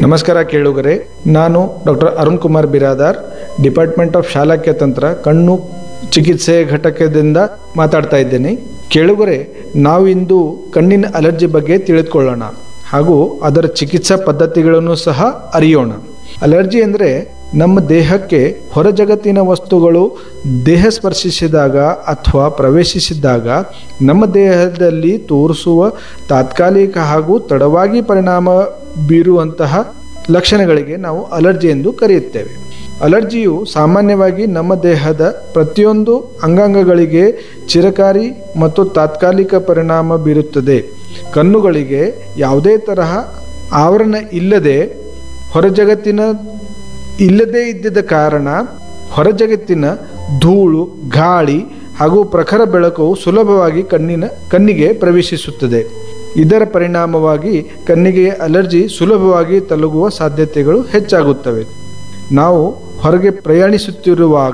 ನಮಸ್ಕಾರ ಕೇಳುಗರೆ ನಾನು doctor Arun Kumar Biradar department of Shalakya Tantra ಕಣ್ಣು ಚಿಕಿತ್ಸೆ ಘಟಕದಿಂದ ಮಾತಾಡ್ತಾ ಇದ್ದೇನೆ ಕೇಳುಗರೆ ನಾವು ಇಂದು ಕಣ್ಣಿನ ಅಲರ್ಜಿ ಬಗ್ಗೆ ತಿಳಿದುಕೊಳ್ಳೋಣ ಹಾಗೂ ಅದರ ಚಿಕಿತ್ಸಾ ಪದ್ಧತಿಗಳನ್ನು ಸಹ ಅರಿಯೋಣ ಅಲರ್ಜಿ ಅಂದರೆ ನಮ್ಮ ದೇಹಕ್ಕೆ ಹೊರ ಜಗತ್ತಿನ ವಸ್ತುಗಳು ದೇಹ ಸ್ಪರ್ಶಿಸಿದಾಗ ಅಥವಾ ಪ್ರವೇಶಿಸಿದಾಗ ನಮ್ಮ ದೇಹದಲ್ಲಿ ತೋರಿಸುವ ತಾತ್ಕಾಲಿಕ ಹಾಗೂ ತಡವಾಗಿ ಪರಿಣಾಮ ಬೀರುವಂತಹ ಲಕ್ಷಣಗಳಿಗೆ ನಾವು ಅಲರ್ಜಿ ಎಂದು ಕರೆಯುತ್ತೇವೆ ಅಲರ್ಜಿಯು ಸಾಮಾನ್ಯವಾಗಿ ನಮ್ಮ ದೇಹದ ಪ್ರತಿಯೊಂದು ಅಂಗಾಂಗಗಳಿಗೆ ಚಿರಕಾರಿ ಮತ್ತು ತಾತ್ಕಾಲಿಕ ಪರಿಣಾಮ ಬೀರುತ್ತದೆ ಕಣ್ಣುಗಳಿಗೆ ಯಾವುದೇ ತರಹ ಆವರಣ ಇಲ್ಲದೆ ಹೊರಜಗತ್ತಿನ ಇಲ್ಲದೇ ಇದ್ದಿದ್ದ ಕಾರಣ ಹೊರಜಗತ್ತಿನ ಧೂಳು ಗಾಳಿ ಹಾಗೂ ಪ್ರಖರ ಬೆಳಕು ಸುಲಭವಾಗಿ ಕಣ್ಣಿನ ಕಣ್ಣಿಗೆ ಪ್ರವೇಶಿಸುತ್ತದೆ ಇದರ ಪರಿಣಾಮವಾಗಿ ಕಣ್ಣಿಗೆ ಅಲರ್ಜಿ ಸುಲಭವಾಗಿ ತಲುಗುವ ಸಾಧ್ಯತೆಗಳು ಹೆಚ್ಚಾಗುತ್ತವೆ ನಾವು ಹೊರಗೆ ಪ್ರಯಾಣಿಸುತ್ತಿರುವಾಗ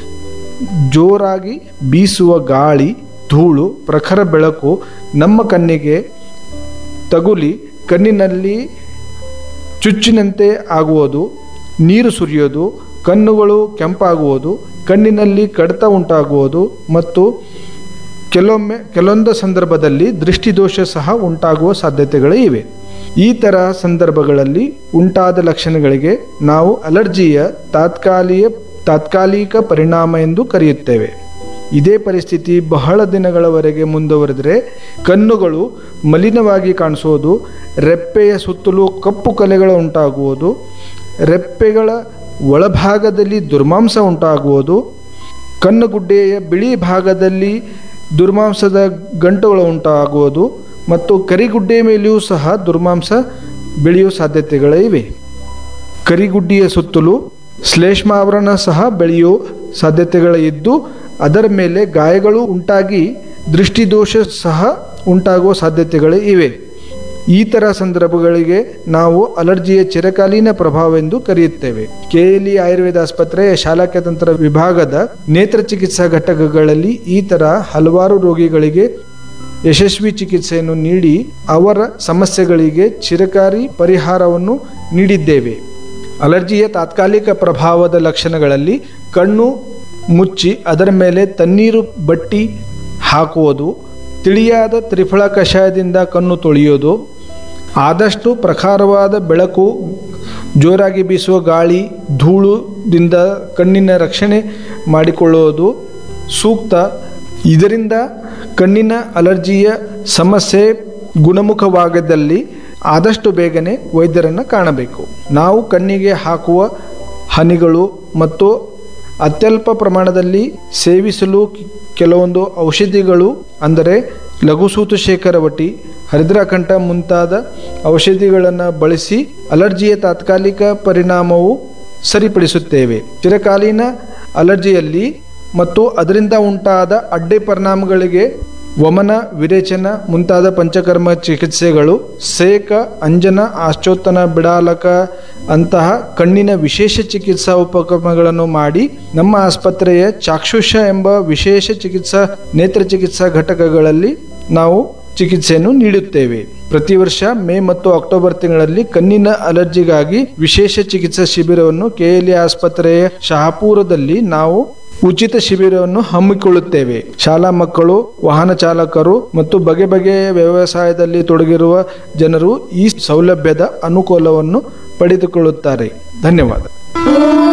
ಜೋರಾಗಿ ಬೀಸುವ ಗಾಳಿ ಧೂಳು ಪ್ರಖರ ಬೆಳಕು ನಮ್ಮ ಕಣ್ಣಿಗೆ ತಗುಲಿ ಕಣ್ಣಿನಲ್ಲಿ ಚುಚ್ಚಿನಂತೆ ಆಗುವುದು ನೀರು ಸುರಿಯೋದು ಕಣ್ಣುಗಳು ಕೆಂಪಾಗುವುದು ಕಣ್ಣಿನಲ್ಲಿ ಕಡಿತ ಉಂಟಾಗುವುದು ಮತ್ತು ಕೆಲವೊಮ್ಮೆ ಕೆಲವೊಂದು ಸಂದರ್ಭದಲ್ಲಿ ದೃಷ್ಟಿದೋಷ ಸಹ ಉಂಟಾಗುವ ಸಾಧ್ಯತೆಗಳು ಇವೆ ಈ ತರಹ ಸಂದರ್ಭಗಳಲ್ಲಿ ಉಂಟಾದ ಲಕ್ಷಣಗಳಿಗೆ ನಾವು ಅಲರ್ಜಿಯ ತಾತ್ಕಾಲಿಕ ತಾತ್ಕಾಲಿಕ ಪರಿಣಾಮ ಎಂದು ಕರೆಯುತ್ತೇವೆ ಇದೇ ಪರಿಸ್ಥಿತಿ ಬಹಳ ದಿನಗಳವರೆಗೆ ಮುಂದುವರೆದರೆ ಕಣ್ಣುಗಳು ಮಲಿನವಾಗಿ ಕಾಣಿಸುವುದು ರೆಪ್ಪೆಯ ಸುತ್ತಲೂ ಕಪ್ಪು ಕಲೆಗಳು ಉಂಟಾಗುವುದು ರೆಪ್ಪೆಗಳ ಒಳಭಾಗದಲ್ಲಿ ದುರ್ಮಾಂಸ ಉಂಟಾಗುವುದು ಕಣ್ಣುಗುಡ್ಡೆಯ ಬಿಳಿ ಭಾಗದಲ್ಲಿ ದುರ್ಮಾಂಸದ ಗಂಟುಗಳು ಉಂಟಾಗುವುದು ಮತ್ತು ಕರಿಗುಡ್ಡೆಯ ಮೇಲೆಯೂ ಸಹ ದುರ್ಮಾಂಸ ಬೆಳೆಯುವ ಸಾಧ್ಯತೆಗಳಿವೆ ಕರಿಗುಡ್ಡಿಯ ಸುತ್ತಲೂ ಶ್ಲೇಷ್ಮಾವರಣ ಸಹ ಬೆಳೆಯುವ ಸಾಧ್ಯತೆಗಳಿದ್ದು ಅದರ ಮೇಲೆ ಗಾಯಗಳು ಉಂಟಾಗಿ ದೃಷ್ಟಿದೋಷ ಸಹ ಉಂಟಾಗುವ ಸಾಧ್ಯತೆಗಳು ಇವೆ ಈ ಥರ ಸಂದರ್ಭಗಳಿಗೆ ನಾವು ಅಲರ್ಜಿಯ ಚಿರಕಾಲೀನ ಪ್ರಭಾವ ಎಂದು ಕರೆಯುತ್ತೇವೆ ಕೆಎಲ್ಇ ಆಯುರ್ವೇದ ಆಸ್ಪತ್ರೆಯ ಶಾಲಾಕ್ಯತಂತ್ರ ವಿಭಾಗದ ನೇತ್ರ ಚಿಕಿತ್ಸಾ ಘಟಕಗಳಲ್ಲಿ ಈ ಥರ ಹಲವಾರು ರೋಗಿಗಳಿಗೆ ಯಶಸ್ವಿ ಚಿಕಿತ್ಸೆಯನ್ನು ನೀಡಿ ಅವರ ಸಮಸ್ಯೆಗಳಿಗೆ ಚಿರಕಾರಿ ಪರಿಹಾರವನ್ನು ನೀಡಿದ್ದೇವೆ ಅಲರ್ಜಿಯ ತಾತ್ಕಾಲಿಕ ಪ್ರಭಾವದ ಲಕ್ಷಣಗಳಲ್ಲಿ ಕಣ್ಣು ಮುಚ್ಚಿ ಅದರ ಮೇಲೆ ತಣ್ಣೀರು ಬಟ್ಟಿ ಹಾಕುವುದು ತಿಳಿಯಾದ ತ್ರಿಫಳ ಕಷಾಯದಿಂದ ಕಣ್ಣು ತೊಳೆಯೋದು ಆದಷ್ಟು ಪ್ರಖರವಾದ ಬೆಳಕು ಜೋರಾಗಿ ಬೀಸುವ ಗಾಳಿ ಧೂಳುದಿಂದ ಕಣ್ಣಿನ ರಕ್ಷಣೆ ಮಾಡಿಕೊಳ್ಳುವುದು ಸೂಕ್ತ ಇದರಿಂದ ಕಣ್ಣಿನ ಅಲರ್ಜಿಯ ಸಮಸ್ಯೆ ಗುಣಮುಖವಾಗದಲ್ಲಿ ಆದಷ್ಟು ಬೇಗನೆ ವೈದ್ಯರನ್ನು ಕಾಣಬೇಕು ನಾವು ಕಣ್ಣಿಗೆ ಹಾಕುವ ಹನಿಗಳು ಮತ್ತು ಅತ್ಯಲ್ಪ ಪ್ರಮಾಣದಲ್ಲಿ ಸೇವಿಸಲು ಕೆಲವೊಂದು ಔಷಧಿಗಳು ಅಂದರೆ ಲಘುಸೂತು ಶೇಖರವಟಿ ಹರಿದ್ರಾಕಂಠ ಮುಂತಾದ ಔಷಧಿಗಳನ್ನು ಬಳಸಿ ಅಲರ್ಜಿಯ ತಾತ್ಕಾಲಿಕ ಪರಿಣಾಮವು ಸರಿಪಡಿಸುತ್ತೇವೆ ಚಿರಕಾಲೀನ ಅಲರ್ಜಿಯಲ್ಲಿ ಮತ್ತು ಅದರಿಂದ ಉಂಟಾದ ಅಡ್ಡಿ ಪರಿಣಾಮಗಳಿಗೆ ವಮನ ವಿರೇಚನ ಮುಂತಾದ ಪಂಚಕರ್ಮ ಚಿಕಿತ್ಸೆಗಳು ಸೇಕ ಅಂಜನ ಆಶ್ಚೋತ್ತನ ಬಿಡಾಲಕ ಅಂತಹ ಕಣ್ಣಿನ ವಿಶೇಷ ಚಿಕಿತ್ಸಾ ಉಪಕ್ರಮಗಳನ್ನು ಮಾಡಿ ನಮ್ಮ ಆಸ್ಪತ್ರೆಯ ಚಾಕ್ಷುಷ ಎಂಬ ವಿಶೇಷ ಚಿಕಿತ್ಸಾ ನೇತ್ರ ಚಿಕಿತ್ಸಾ ಘಟಕಗಳಲ್ಲಿ ನಾವು ಚಿಕಿತ್ಸೆಯನ್ನು ನೀಡುತ್ತೇವೆ ಪ್ರತಿ ವರ್ಷ ಮೇ ಮತ್ತು ಅಕ್ಟೋಬರ್ ತಿಂಗಳಲ್ಲಿ ಕಣ್ಣಿನ ಅಲರ್ಜಿಗಾಗಿ ವಿಶೇಷ ಚಿಕಿತ್ಸಾ ಶಿಬಿರವನ್ನು ಕೆಎಲ್ಇ ಆಸ್ಪತ್ರೆಯ ಶಹಾಪುರದಲ್ಲಿ ನಾವು ಉಚಿತ ಶಿಬಿರವನ್ನು ಹಮ್ಮಿಕೊಳ್ಳುತ್ತೇವೆ ಶಾಲಾ ಮಕ್ಕಳು ವಾಹನ ಚಾಲಕರು ಮತ್ತು ಬಗೆ ಬಗೆಯ ವ್ಯವಸಾಯದಲ್ಲಿ ತೊಡಗಿರುವ ಜನರು ಈ ಸೌಲಭ್ಯದ ಅನುಕೂಲವನ್ನು ಪಡೆದುಕೊಳ್ಳುತ್ತಾರೆ ಧನ್ಯವಾದ